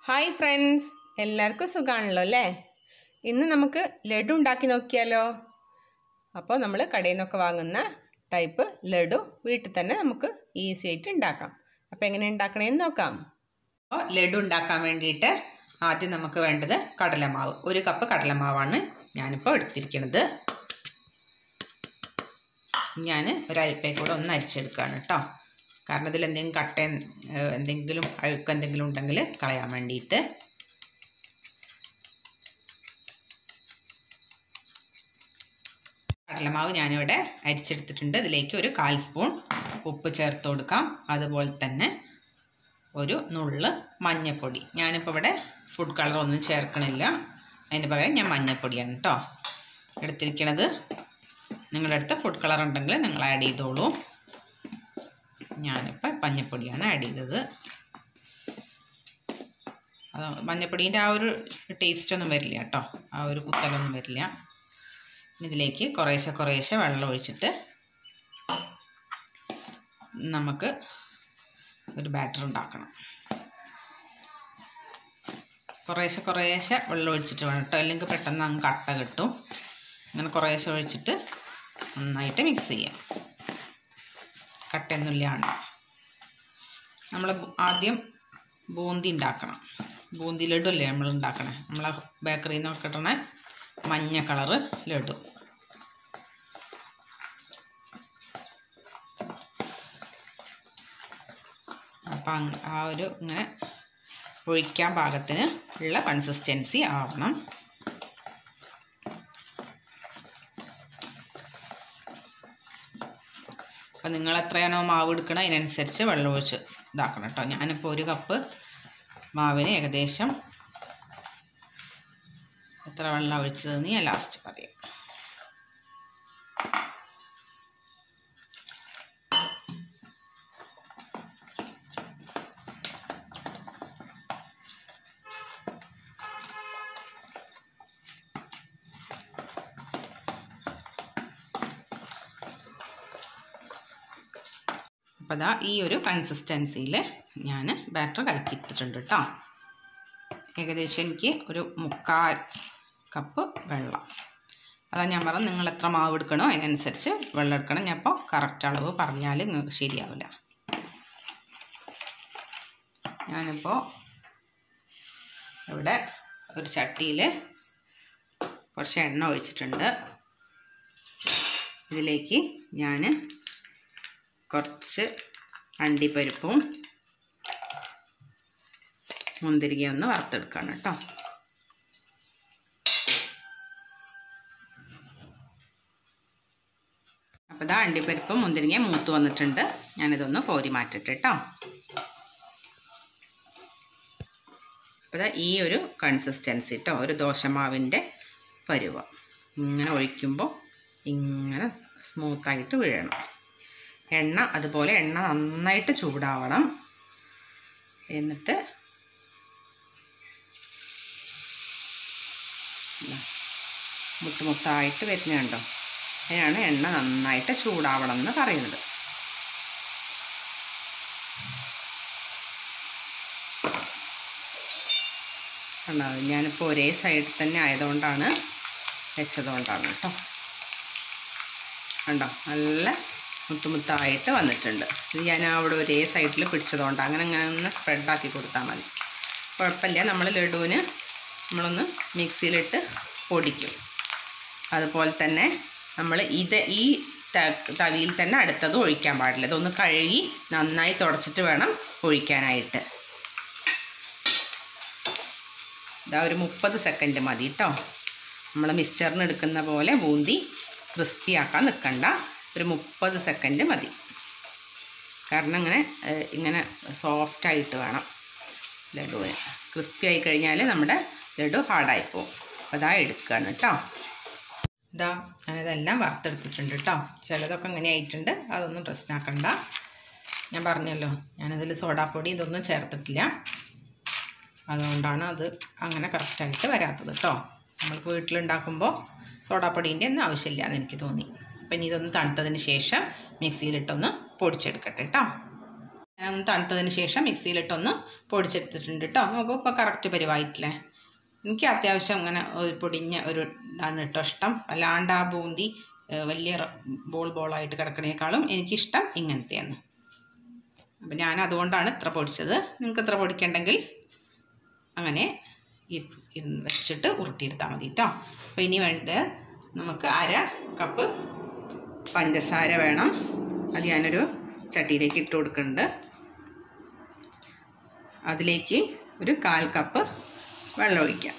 hi friends എല്ലാവർക്കും സുഖമാണല്ലോ അല്ലേ ഇന്ന് നമുക്ക് ലഡു ഉണ്ടാക്കി നോക്കിയാലോ അപ്പോൾ നമ്മൾ കടയിൽ നിന്നൊക്കെ വാങ്ങുന്ന ടൈപ്പ് ലഡു വീട്ടിൽ തന്നെ നമുക്ക് ഈസി ആയിട്ട് ഉണ്ടാക്കാം അപ്പോൾ എങ്ങനെ ഉണ്ടാക്കണേന്ന് നോക്കാം അപ്പോൾ ലഡു ഉണ്ടാക്കാൻ വേണ്ടിയിട്ട് ആദ്യം നമുക്ക് വേണ്ടത് കടലമാവ് ഒരു കപ്പ് കടലമാവാണ് ഞാനിപ്പോൾ എടുത്തിരിക്കുന്നത് ഞാൻ ഒരരിപ്പേ കൂടെ ഒന്ന് അരിച്ചെടുക്കുകയാണ് കേട്ടോ കാരണം ഇതിൽ എന്തെങ്കിലും കട്ട ഏഹ് എന്തെങ്കിലും അഴുക്ക് എന്തെങ്കിലും ഉണ്ടെങ്കിൽ കളയാൻ വേണ്ടിയിട്ട് കടലമാവ് ഞാനിവിടെ അരിച്ചെടുത്തിട്ടുണ്ട് ഇതിലേക്ക് ഒരു കാൽ സ്പൂൺ ഉപ്പ് ചേർത്ത് കൊടുക്കാം അതുപോലെ തന്നെ ഒരു നുള്ള് മഞ്ഞൾപ്പൊടി ഞാനിപ്പോൾ ഇവിടെ ഫുഡ് കളറൊന്നും ചേർക്കണില്ല അതിന് പകരം ഞാൻ മഞ്ഞൾപ്പൊടിയാണ് കേട്ടോ എടുത്തിരിക്കണത് നിങ്ങളുടെ അടുത്ത് ഫുഡ് കളർ ഉണ്ടെങ്കിൽ നിങ്ങൾ ആഡ് ചെയ്തോളൂ ഞാനിപ്പോൾ മഞ്ഞപ്പൊടിയാണ് ആഡ് ചെയ്തത് അത് മഞ്ഞപ്പൊടീൻ്റെ ആ ഒരു ടേസ്റ്റ് ഒന്നും വരില്ല കേട്ടോ ആ ഒരു കുത്തലൊന്നും വരില്ല ഇതിലേക്ക് കുറേശ്ശെ കുറേശ്ശെ വെള്ളം ഒഴിച്ചിട്ട് നമുക്ക് ഒരു ബാറ്റർ ഉണ്ടാക്കണം കുറേശ്ശെ കുറേശ്ശെ വെള്ളം ഒഴിച്ചിട്ട് വേണം കേട്ടോ അല്ലെങ്കിൽ പെട്ടെന്ന് അങ്ങ് കട്ട കിട്ടും അങ്ങനെ കുറേശ്ശെ ഒഴിച്ചിട്ട് നന്നായിട്ട് മിക്സ് ചെയ്യാം കട്ടയൊന്നുമില്ലാണ് നമ്മൾ ആദ്യം ബൂന്തി ഉണ്ടാക്കണം ബൂന്തി ലഡു അല്ലേ നമ്മൾ ഉണ്ടാക്കണേ നമ്മളെ ബേക്കറിയിൽ നിന്ന് കിട്ടണ മഞ്ഞ കളറ് ലഡു അപ്പം ആ ഒരു ഇങ്ങനെ ഒഴിക്കാൻ പാകത്തിന് ഉള്ള കൺസിസ്റ്റൻസി ആവണം അപ്പം നിങ്ങൾ എത്രയാണോ മാവ് എടുക്കണം അതിനനുസരിച്ച് വെള്ളം ഒഴിച്ച് ഇതാക്കണം കേട്ടോ ഞാനിപ്പോൾ ഒരു കപ്പ് മാവിന് ഏകദേശം എത്ര വെള്ളം ഒഴിച്ചതെന്ന് ഞാൻ ലാസ്റ്റ് പറയാം അപ്പോൾ അതാ ഈ ഒരു കൺസിസ്റ്റൻസിയിൽ ഞാൻ ബാറ്റർ കലക്കിയിട്ടിട്ടുണ്ട് കേട്ടോ ഏകദേശം എനിക്ക് ഒരു മുക്കാൽ കപ്പ് വെള്ളം അതാ ഞാൻ പറഞ്ഞത് നിങ്ങൾ എത്ര മാവ് എടുക്കണോ അതിനനുസരിച്ച് വെള്ളം എടുക്കണം ഞാൻ ഇപ്പോൾ കറക്റ്റ് അളവ് പറഞ്ഞാൽ നിങ്ങൾക്ക് ശരിയാവില്ല ഞാനിപ്പോൾ ഇവിടെ ഒരു ചട്ടിയിൽ കുറച്ച് എണ്ണ ഒഴിച്ചിട്ടുണ്ട് ഇതിലേക്ക് ഞാൻ കുറച്ച് അണ്ടിപ്പരിപ്പും മുന്തിരിക ഒന്ന് വറുത്തെടുക്കണം കേട്ടോ അപ്പോൾ ഇതാ അണ്ടിപ്പരിപ്പും മുന്തിരിങ്ങ മൂത്ത് വന്നിട്ടുണ്ട് ഞാനിതൊന്ന് കോരി മാറ്റട്ടെ കേട്ടോ അപ്പോൾ ഇതാ ഈ ഒരു കൺസിസ്റ്റൻസി കേട്ടോ ഒരു ദോശമാവിൻ്റെ പരുവം ഇങ്ങനെ ഒഴിക്കുമ്പോൾ ഇങ്ങനെ സ്മൂത്തായിട്ട് വീഴണം എണ്ണ അതുപോലെ എണ്ണ നന്നായിട്ട് ചൂടാവണം എന്നിട്ട് മുട്ടുമുട്ടായിട്ട് വരുന്നുണ്ടോ അതിനാണ് എണ്ണ നന്നായിട്ട് ചൂടാവണം എന്ന് പറയുന്നത് കണ്ടോ ഞാനിപ്പോൾ ഒരേ സൈഡിൽ തന്നെ ആയതുകൊണ്ടാണ് വെച്ചതുകൊണ്ടാണ് കേട്ടോ കണ്ടോ നല്ല മുത്തുമുത്തായിട്ട് വന്നിട്ടുണ്ട് ഇത് ഞാൻ അവിടെ ഒരേ സൈഡിൽ പിടിച്ചതുകൊണ്ട് അങ്ങനെ അങ്ങനെ ഒന്ന് സ്പ്രെഡാക്കി കൊടുത്താൽ മതി കുഴപ്പമില്ല നമ്മൾ ലഡുവിന് നമ്മളൊന്ന് മിക്സിയിലിട്ട് പൊടിക്കും അതുപോലെ തന്നെ നമ്മൾ ഇത് ഈ തവിയിൽ തന്നെ അടുത്തത് ഒഴിക്കാൻ പാടില്ല ഇതൊന്ന് കഴുകി നന്നായി തുടച്ചിട്ട് വേണം ഒഴിക്കാനായിട്ട് ഇതാ ഒരു മുപ്പത് സെക്കൻഡ് മതി കേട്ടോ നമ്മൾ മിക്സ്ചറിന് എടുക്കുന്ന പോലെ ബൂന്തി ക്രിസ്പി ആക്കാൻ നിൽക്കണ്ട ഒരു മുപ്പത് സെക്കൻഡ് മതി കാരണം ഇങ്ങനെ ഇങ്ങനെ സോഫ്റ്റായിട്ട് വേണം ലഡുവിന് ക്രിസ്പി ആയി കഴിഞ്ഞാൽ നമ്മുടെ ലഡു ഹാർഡായി പോകും അപ്പോൾ അതാ എടുക്കുകയാണ് കേട്ടോ ഇതാ ഞാനിതെല്ലാം വറുത്തെടുത്തിട്ടുണ്ട് കേട്ടോ ചിലതൊക്കെ ഇങ്ങനെ ആയിട്ടുണ്ട് അതൊന്നും പ്രശ്നമാക്കണ്ട ഞാൻ പറഞ്ഞല്ലോ ഞാനതിൽ സോഡാപ്പൊടി ഇതൊന്നും ചേർത്തിട്ടില്ല അതുകൊണ്ടാണ് അത് അങ്ങനെ കറക്റ്റായിട്ട് വരാത്തത് കേട്ടോ നമ്മൾക്ക് വീട്ടിലുണ്ടാക്കുമ്പോൾ സോഡാപ്പൊടീൻ്റെ ഒന്നും ആവശ്യമില്ല എന്ന് എനിക്ക് തോന്നി അപ്പം ഇനി ഇതൊന്ന് തണുത്തതിന് ശേഷം മിക്സിയിലിട്ടൊന്ന് പൊടിച്ചെടുക്കട്ടെ കേട്ടോ ഞാൻ തണുത്തതിന് ശേഷം മിക്സിയിലിട്ടൊന്ന് പൊടിച്ചെടുത്തിട്ടുണ്ട് കേട്ടോ നമുക്ക് ഇപ്പോൾ കറക്റ്റ് പരിവായിട്ടില്ലേ എനിക്ക് അത്യാവശ്യം ഇങ്ങനെ ഒരു പൊടിഞ്ഞ ഒരു ഇതാണ് കേട്ടോ ഇഷ്ടം അല്ലാണ്ട് ആ ബൂന്തി ഏഹ്, വലിയ റ- ബോൾ ബോളായിട്ട് കിടക്കണേക്കാളും എനിക്കിഷ്ടം ഇങ്ങനത്തെയാണ് അപ്പം ഞാൻ അതുകൊണ്ടാണ് ഇത്ര പൊടിച്ചത് നിങ്ങൾക്ക് ഇത്ര പൊടിക്കണ്ടെങ്കിൽ അങ്ങനെ ഇ- ഇരുന്ന് വെച്ചിട്ട് ഉരുട്ടിയെടുത്താൽ മതി കേട്ടോ അപ്പോൾ ഇനി വേണ്ട നമുക്ക് അര കപ്പ് പഞ്ചസാര വേണം അത് ഞാനൊരു ചട്ടിയിലേക്ക് ഇട്ട് കൊടുക്കുന്നുണ്ട് അതിലേക്ക് ഒരു കാൽ കപ്പ് വെള്ളം ഒഴിക്കാം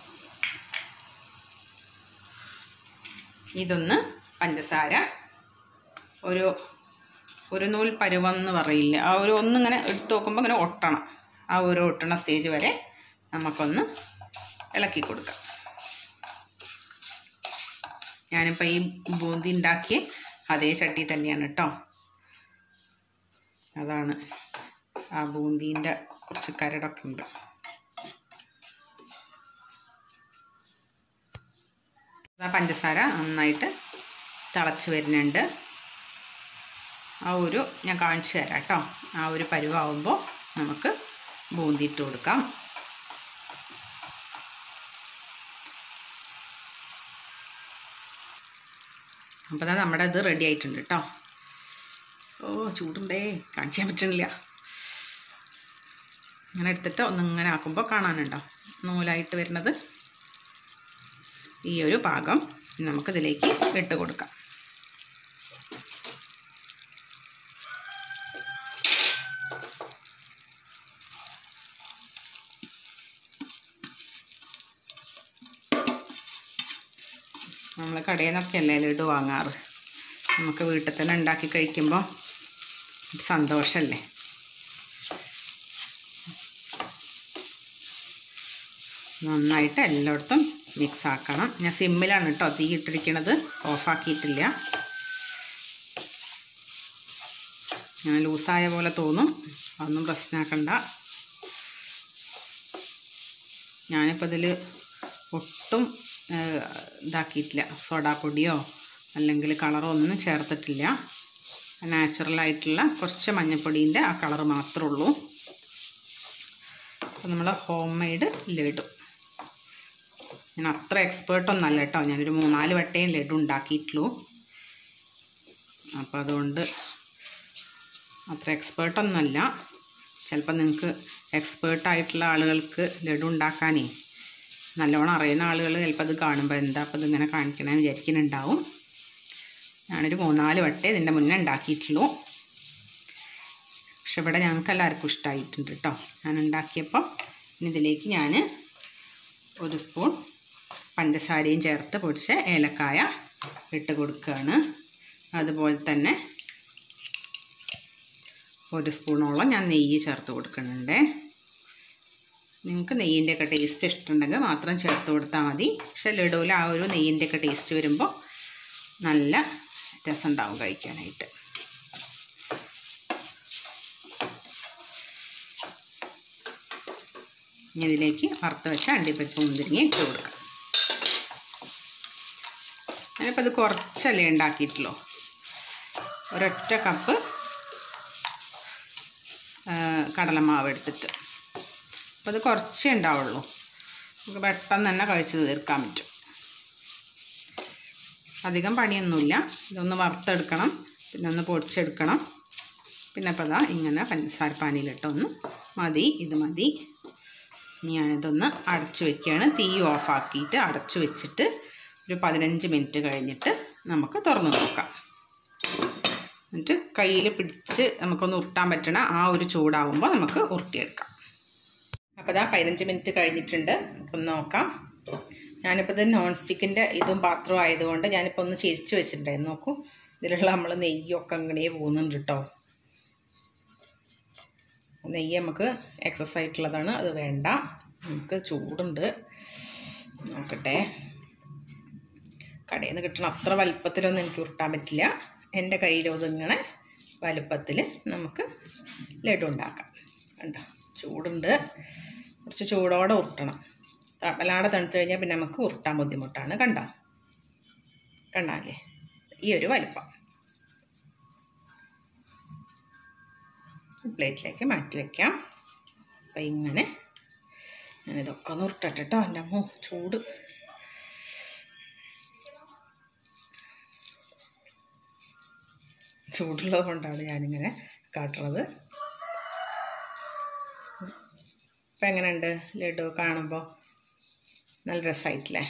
ഇതൊന്ന് പഞ്ചസാര ഒരു ഒരു നൂൽ പരുവം എന്ന് പറയില്ല ആ ഒരു ഒന്നിങ്ങനെ എടുത്ത് നോക്കുമ്പോൾ ഇങ്ങനെ ഒട്ടണം ആ ഒരു ഒട്ടണ സ്റ്റേജ് വരെ നമുക്കൊന്ന് ഇളക്കി കൊടുക്കാം ഞാനിപ്പോൾ ഈ ബൂന്തി ഉണ്ടാക്കിയ അതേ ചട്ടി തന്നെയാണ് കേട്ടോ അതാണ് ആ ബൂന്തീൻ്റെ കുറച്ച് കരടൊക്കെ ഉണ്ട് ആ പഞ്ചസാര നന്നായിട്ട് തിളച്ച് വരുന്നുണ്ട് ആ ഒരു ഞാൻ കാണിച്ചു തരാം കേട്ടോ ആ ഒരു പരുവാകുമ്പോൾ നമുക്ക് ബൂന്തി ഇട്ട് കൊടുക്കാം അപ്പോൾ ദാ നമ്മുടെ ഇത് റെഡി ആയിട്ടുണ്ട് കേട്ടോ ഓ ചൂടുണ്ടേ കാണിക്കാൻ പറ്റണില്ല ഇങ്ങനെ എടുത്തിട്ട് ഒന്നിങ്ങനെ ആക്കുമ്പോൾ കാണാനുണ്ടോ നൂലായിട്ട് വരുന്നത് ഈ ഒരു പാകം നമുക്കിതിലേക്ക് ഇട്ട് കൊടുക്കാം നമ്മൾ കടയിൽ നിന്നൊക്കെ അല്ലേ ലഡു വാങ്ങാറ് നമുക്ക് വീട്ടിൽ തന്നെ ഉണ്ടാക്കി കഴിക്കുമ്പോൾ ഒരു സന്തോഷമല്ലേ നന്നായിട്ട് എല്ലായിടത്തും മിക്സ് ആക്കണം ഞാൻ സിമ്മിലാണ് കേട്ടോ തീ ഇട്ടിരിക്കണത് ഓഫാക്കിയിട്ടില്ല ഞാൻ ലൂസായ പോലെ തോന്നും അതൊന്നും പ്രശ്നമാക്കണ്ട ഞാനിപ്പോൾ ഇതിൽ ഒട്ടും ഏഹ്, ഇതാക്കിയിട്ടില്ല സോഡാപ്പൊടിയോ അല്ലെങ്കിൽ കളറോ ഒന്നും ചേർത്തിട്ടില്ല നാച്ചുറലായിട്ടുള്ള കുറച്ച് മഞ്ഞൾപ്പൊടീൻ്റെ ആ കളറ് മാത്രമേ ഉള്ളൂ അപ്പോൾ നമ്മൾ ഹോം മെയ്ഡ് ലഡു ഞാൻ അത്ര എക്സ്പേർട്ടൊന്നും അല്ല കേട്ടോ ഞാനൊരു മൂന്നാല് വട്ടയും ലഡു ഉണ്ടാക്കിയിട്ടുള്ളൂ അപ്പോൾ അതുകൊണ്ട് അത്ര എക്സ്പേർട്ടൊന്നുമല്ല ചിലപ്പോൾ നിങ്ങൾക്ക് എക്സ്പേർട്ടായിട്ടുള്ള ആളുകൾക്ക് ലഡു ഉണ്ടാക്കാനേ നല്ലോണം അറിയുന്ന ആളുകൾ ചിലപ്പോൾ അത് കാണുമ്പോൾ എന്താ അപ്പോൾ ഇതിങ്ങനെ കാണിക്കണമെന്ന് വിചാരിക്കുന്നുണ്ടാവും ഞാനൊരു മൂന്നാല് വട്ടേ ഇതിൻ്റെ മുന്നേ ഉണ്ടാക്കിയിട്ടുള്ളൂ പക്ഷെ ഇവിടെ ഞങ്ങൾക്ക് എല്ലാവർക്കും ഇഷ്ടമായിട്ടുണ്ട് കേട്ടോ ഞാൻ ഉണ്ടാക്കിയപ്പോൾ ഇനി ഇതിലേക്ക് ഞാൻ ഒരു സ്പൂൺ പഞ്ചസാരയും ചേർത്ത് പൊടിച്ച ഏലക്കായ ഇട്ട് കൊടുക്കുകയാണ് അതുപോലെ തന്നെ ഒരു സ്പൂണോളം ഞാൻ നെയ്യ് ചേർത്ത് കൊടുക്കുന്നുണ്ട് നിങ്ങൾക്ക് നെയ്യിൻ്റെയൊക്കെ ടേസ്റ്റ് ഇഷ്ടമുണ്ടെങ്കിൽ മാത്രം ചേർത്ത് കൊടുത്താൽ മതി പക്ഷെ ലഡുവിൽ ആ ഒരു നെയ്യിൻ്റെയൊക്കെ ടേസ്റ്റ് വരുമ്പോൾ നല്ല രസമുണ്ടാവും കഴിക്കാനായിട്ട് ഇനി ഇതിലേക്ക് വറുത്ത് വെച്ച അണ്ടിപ്പരിപ്പ് മുന്തിരിങ്ങ ഇട്ട് കൊടുക്കാം ഞാനിപ്പോൾ ഇത് കുറച്ചല്ലേ ഉണ്ടാക്കിയിട്ടുള്ളൂ ഒരൊറ്റ കപ്പ് ആ, കടലമാവ് എടുത്തിട്ട് അപ്പോൾ അത് കുറച്ചേ ഉണ്ടാവുള്ളൂ നമുക്ക് പെട്ടെന്ന് തന്നെ കഴിച്ച് തീർക്കാൻ പറ്റും അധികം പണിയൊന്നുമില്ല ഇതൊന്ന് വറുത്തെടുക്കണം പിന്നെ ഒന്ന് പൊടിച്ചെടുക്കണം പിന്നെ അപ്പോൾ അതാ ഇങ്ങനെ പഞ്ചസാര പാനിയിലിട്ടൊന്ന് മതി ഇത് മതി ഇനി ഞാനിതൊന്ന് അടച്ചു വെക്കുകയാണ് തീ ഓഫാക്കിയിട്ട് അടച്ചു വെച്ചിട്ട് ഒരു പതിനഞ്ച് മിനിറ്റ് കഴിഞ്ഞിട്ട് നമുക്ക് തുറന്ന് നോക്കാം എന്നിട്ട് കയ്യിൽ പിടിച്ച് നമുക്കൊന്ന് ഉരുട്ടാൻ പറ്റണ ആ ഒരു ചൂടാവുമ്പോൾ നമുക്ക് ഉരുട്ടിയെടുക്കാം അപ്പോൾ ഇതാ പതിനഞ്ച് മിനിറ്റ് കഴിഞ്ഞിട്ടുണ്ട് നമുക്കൊന്ന് നോക്കാം ഞാനിപ്പോൾ ഇത് നോൺ സ്റ്റിക്കിൻ്റെ ഇതും പാത്രവും ആയതുകൊണ്ട് ഞാനിപ്പോൾ ഒന്ന് ചിരിച്ചു വെച്ചിട്ടുണ്ടായിരുന്നു നോക്കൂ ഇതിലുള്ള നമ്മൾ നെയ്യൊക്കെ അങ്ങനെ പോകുന്നുണ്ട് കേട്ടോ നെയ്യ് നമുക്ക് എക്സസ് ആയിട്ടുള്ളതാണ് അത് വേണ്ട നമുക്ക് ചൂടുണ്ട് നോക്കട്ടെ കടയിൽ നിന്ന് കിട്ടണ അത്ര വലുപ്പത്തിലൊന്നും എനിക്ക് ഉരുട്ടാൻ പറ്റില്ല എൻ്റെ കയ്യിലൊതുങ്ങണ വലുപ്പത്തിൽ നമുക്ക് ലഡു ഉണ്ടാക്കാം കണ്ടോ ചൂടുണ്ട് കുറച്ച് ചൂടോടെ ഉരുട്ടണം ത- വല്ലാതെ തണുത്ത് കഴിഞ്ഞാൽ പിന്നെ നമുക്ക് ഉരുട്ടാൻ ബുദ്ധിമുട്ടാണ് കണ്ടോ കണ്ടാലേ ഈ ഒരു വലുപ്പം പ്ലേറ്റിലേക്ക് മാറ്റി വയ്ക്കാം അപ്പം ഇങ്ങനെ ഞാനിതൊക്കെ ഒന്ന് ഉരുട്ടട്ടെ കേട്ടോ എൻ്റെ അമ്മോ ചൂട് ചൂടുള്ളത് കൊണ്ടാണ് ഞാനിങ്ങനെ കാട്ടുന്നത് ഇപ്പം എങ്ങനെയുണ്ട് ലഡു കാണുമ്പോൾ നല്ല രസമായിട്ടില്ലേ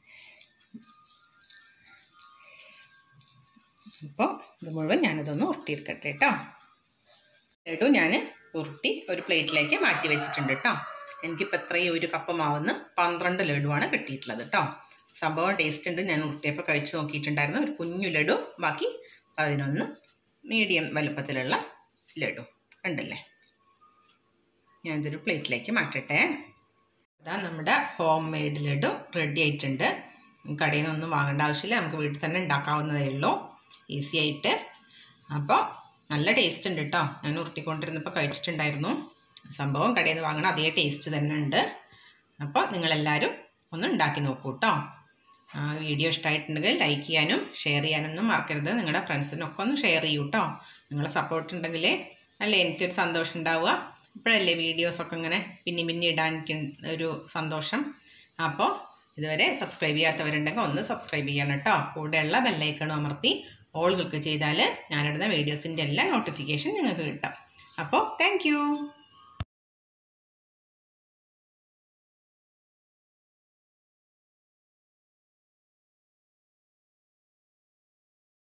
അപ്പോൾ ഇത് മുഴുവൻ ഞാനിതൊന്ന് ഉരുട്ടിയെടുക്കട്ടെ കേട്ടോ ലഡു ഞാൻ ഉരുട്ടി ഒരു പ്ലേറ്റിലേക്ക് മാറ്റി വെച്ചിട്ടുണ്ട് കേട്ടോ എനിക്കിപ്പോൾ ഇത്രയും ഒരു കപ്പ് മാവുന്ന് പന്ത്രണ്ട് ലഡുവാണ് കിട്ടിയിട്ടുള്ളത് കേട്ടോ സംഭവം ടേസ്റ്റ് ഉണ്ട് ഞാൻ ഉരുട്ടിയപ്പോൾ കഴിച്ച് നോക്കിയിട്ടുണ്ടായിരുന്നു ഒരു കുഞ്ഞു ലഡു ബാക്കി പതിനൊന്ന് മീഡിയം വലുപ്പത്തിലുള്ള ലഡു കണ്ടില്ലേ ഞാനിതൊരു പ്ലേറ്റിലേക്ക് മാറ്റട്ടെ അതാ നമ്മുടെ ഹോം മെയ്ഡ് ലഡു റെഡി ആയിട്ടുണ്ട് കടയിൽ നിന്നൊന്നും വാങ്ങേണ്ട ആവശ്യമില്ല നമുക്ക് വീട്ടിൽ തന്നെ ഉണ്ടാക്കാവുന്നതേ ഉള്ളൂ ഈസി ആയിട്ട് അപ്പോൾ നല്ല ടേസ്റ്റ് ഉണ്ട് കേട്ടോ ഞാൻ ഉരുട്ടിക്കൊണ്ടിരുന്നപ്പോൾ കഴിച്ചിട്ടുണ്ടായിരുന്നു സംഭവം കടയിൽ നിന്ന് വാങ്ങണ അതേ ടേസ്റ്റ് തന്നെ ഉണ്ട് അപ്പോൾ നിങ്ങളെല്ലാവരും ഒന്ന് ഉണ്ടാക്കി നോക്കൂ കേട്ടോ വീഡിയോ ഇഷ്ടമായിട്ടുണ്ടെങ്കിൽ ലൈക്ക് ചെയ്യാനും ഷെയർ ചെയ്യാനൊന്നും മറക്കരുത് നിങ്ങളുടെ ഫ്രണ്ട്സിനൊക്കെ ഒന്ന് ഷെയർ ചെയ്യൂ കേട്ടോ നിങ്ങളെ സപ്പോർട്ട് ഉണ്ടെങ്കിൽ അല്ലേ എനിക്കൊരു സന്തോഷം ഉണ്ടാവുക ഇപ്പോഴല്ലേ വീഡിയോസൊക്കെ ഇങ്ങനെ പിന്നെ പിന്നെ ഇടാൻ എനിക്ക് ഒരു സന്തോഷം അപ്പോൾ ഇതുവരെ സബ്സ്ക്രൈബ് ചെയ്യാത്തവരുണ്ടെങ്കിൽ ഒന്ന് സബ്സ്ക്രൈബ് ചെയ്യണം കേട്ടോ കൂടെയുള്ള ബെല്ലൈക്കണും അമർത്തി ഓൾ ക്ലിക്ക് ചെയ്താൽ ഞാനിടുന്ന വീഡിയോസിൻ്റെ എല്ലാ നോട്ടിഫിക്കേഷൻ നിങ്ങൾക്ക് കിട്ടും അപ്പോൾ താങ്ക്